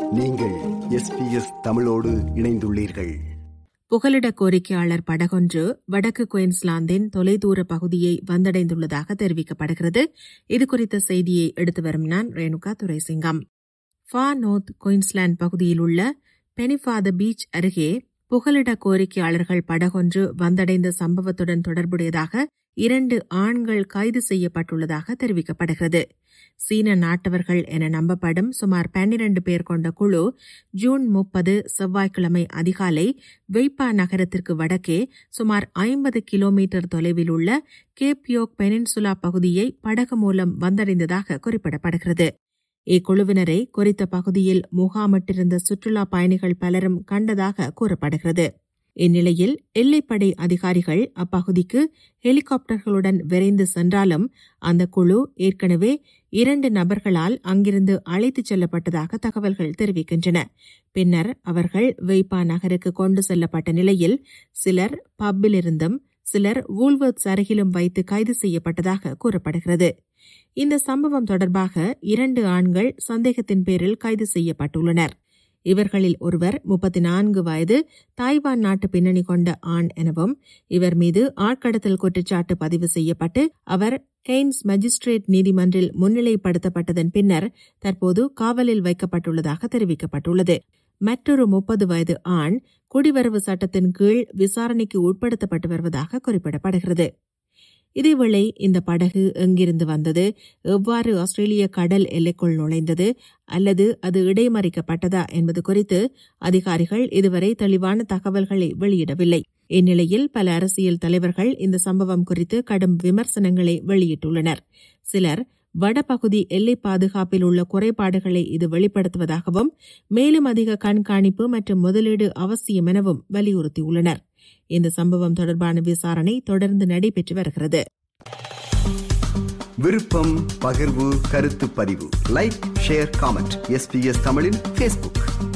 நீங்கள் எஸ்பிஎஸ் தமிழோடு இணைந்துள்ளீர்கள் புகலிட கோரிக்கையாளர் படகொன்று வடக்கு குயின்ஸ்லாந்தின் தொலைதூர பகுதியை வந்தடைந்துள்ளதாக தெரிவிக்கப்படுகிறது இதுகுறித்த செய்தியை எடுத்து வரும் நான் ரேணுகா துரைசிங்கம் ஃபா நோர்த் குயின்ஸ்லாந்து பகுதியில் உள்ள பெனிஃபாத பீச் அருகே புகலிட கோரிக்கையாளர்கள் படகொன்று வந்தடைந்த சம்பவத்துடன் தொடர்புடையதாக இரண்டு ஆண்கள் கைது செய்யப்பட்டுள்ளதாக தெரிவிக்கப்படுகிறது சீன நாட்டவர்கள் என நம்பப்படும் சுமார் பன்னிரண்டு பேர் கொண்ட குழு ஜூன் முப்பது செவ்வாய்க்கிழமை அதிகாலை வெய்பா நகரத்திற்கு வடக்கே சுமார் ஐம்பது கிலோமீட்டர் தொலைவில் உள்ள கேப்யோக் பெனின்சுலா பகுதியை படகு மூலம் வந்தடைந்ததாக குறிப்பிடப்படுகிறது இக்குழுவினரை குறித்த பகுதியில் முகாமிட்டிருந்த சுற்றுலா பயணிகள் பலரும் கண்டதாக கூறப்படுகிறது இந்நிலையில் எல்லைப்படை அதிகாரிகள் அப்பகுதிக்கு ஹெலிகாப்டர்களுடன் விரைந்து சென்றாலும் அந்த குழு ஏற்கனவே இரண்டு நபர்களால் அங்கிருந்து அழைத்துச் செல்லப்பட்டதாக தகவல்கள் தெரிவிக்கின்றன பின்னர் அவர்கள் வெய்பா நகருக்கு கொண்டு செல்லப்பட்ட நிலையில் சிலர் பப்பிலிருந்தும் சிலர் வூல்வர்த்ஸ் அருகிலும் வைத்து கைது செய்யப்பட்டதாக கூறப்படுகிறது இந்த சம்பவம் தொடர்பாக இரண்டு ஆண்கள் சந்தேகத்தின் பேரில் கைது செய்யப்பட்டுள்ளனர் இவர்களில் ஒருவர் முப்பத்தி நான்கு வயது தாய்வான் நாட்டு பின்னணி கொண்ட ஆண் எனவும் இவர் மீது ஆட்கடத்தல் குற்றச்சாட்டு பதிவு செய்யப்பட்டு அவர் கெய்ன்ஸ் மஜிஸ்ட்ரேட் நீதிமன்றில் முன்னிலைப்படுத்தப்பட்டதன் பின்னர் தற்போது காவலில் வைக்கப்பட்டுள்ளதாக தெரிவிக்கப்பட்டுள்ளது மற்றொரு முப்பது வயது ஆண் குடிவரவு சட்டத்தின் கீழ் விசாரணைக்கு உட்படுத்தப்பட்டு வருவதாக குறிப்பிடப்படுகிறது இதேவேளை இந்த படகு எங்கிருந்து வந்தது எவ்வாறு ஆஸ்திரேலிய கடல் எல்லைக்குள் நுழைந்தது அல்லது அது இடைமறிக்கப்பட்டதா என்பது குறித்து அதிகாரிகள் இதுவரை தெளிவான தகவல்களை வெளியிடவில்லை இந்நிலையில் பல அரசியல் தலைவர்கள் இந்த சம்பவம் குறித்து கடும் விமர்சனங்களை வெளியிட்டுள்ளனர் சிலர் வடபகுதி எல்லை பாதுகாப்பில் உள்ள குறைபாடுகளை இது வெளிப்படுத்துவதாகவும் மேலும் அதிக கண்காணிப்பு மற்றும் முதலீடு அவசியம் எனவும் வலியுறுத்தியுள்ளனர் இந்த சம்பவம் தொடர்பான விசாரணை தொடர்ந்து நடைபெற்று வருகிறது விருப்பம் பகிர்வு கருத்து பதிவு லைக் ஷேர் காமெண்ட் எஸ்பிஎஸ் தமிழின் ஃபேஸ்புக்